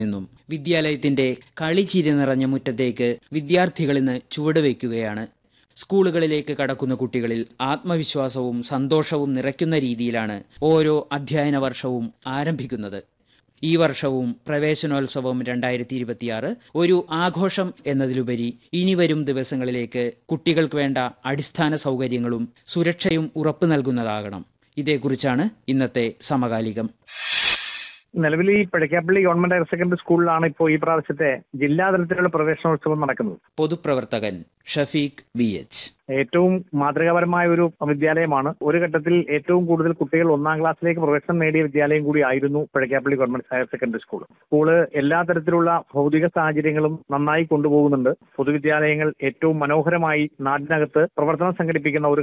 നിന്നും വിദ്യാലയത്തിന്റെ കളിച്ചിരി നിറഞ്ഞ മുറ്റത്തേക്ക് വിദ്യാർത്ഥികൾ ഇന്ന് ചുവടുവെക്കുകയാണ് സ്കൂളുകളിലേക്ക് കടക്കുന്ന കുട്ടികളിൽ ആത്മവിശ്വാസവും സന്തോഷവും നിറയ്ക്കുന്ന രീതിയിലാണ് ഓരോ അധ്യയന വർഷവും ആരംഭിക്കുന്നത് ഈ വർഷവും പ്രവേശനോത്സവം രണ്ടായിരത്തി ഇരുപത്തിയാറ് ഒരു ആഘോഷം എന്നതിലുപരി ഇനി വരും ദിവസങ്ങളിലേക്ക് കുട്ടികൾക്ക് വേണ്ട അടിസ്ഥാന സൗകര്യങ്ങളും സുരക്ഷയും ഉറപ്പു നൽകുന്നതാകണം ഇതേക്കുറിച്ചാണ് ഇന്നത്തെ സമകാലികം നിലവിൽ ഈ പഴക്കാപ്പള്ളി ഗവൺമെന്റ് ഹയർ സെക്കൻഡറി സ്കൂളിലാണ് ഇപ്പോൾ ഈ പ്രാവശ്യത്തെ ജില്ലാതലത്തിലുള്ള പ്രവേശനോത്സവം നടക്കുന്നത് പൊതുപ്രവർത്തകൻ ഷഫീഖ് വി എച്ച് ഏറ്റവും മാതൃകാപരമായ ഒരു വിദ്യാലയമാണ് ഒരു ഘട്ടത്തിൽ ഏറ്റവും കൂടുതൽ കുട്ടികൾ ഒന്നാം ക്ലാസ്സിലേക്ക് പ്രവേശനം നേടിയ വിദ്യാലയം കൂടി ആയിരുന്നു Pazhakappally government higher secondary school school എല്ലാ തരത്തിലുള്ള ഭൗതിക സാഹചര്യങ്ങളും നന്നായി കൊണ്ടുപോകുന്നുണ്ട് പൊതുവിദ്യാലയങ്ങൾ ഏറ്റവും മനോഹരമായി നാടിനകത്ത് പ്രവർത്തനം സംഘടിപ്പിക്കുന്ന ഒരു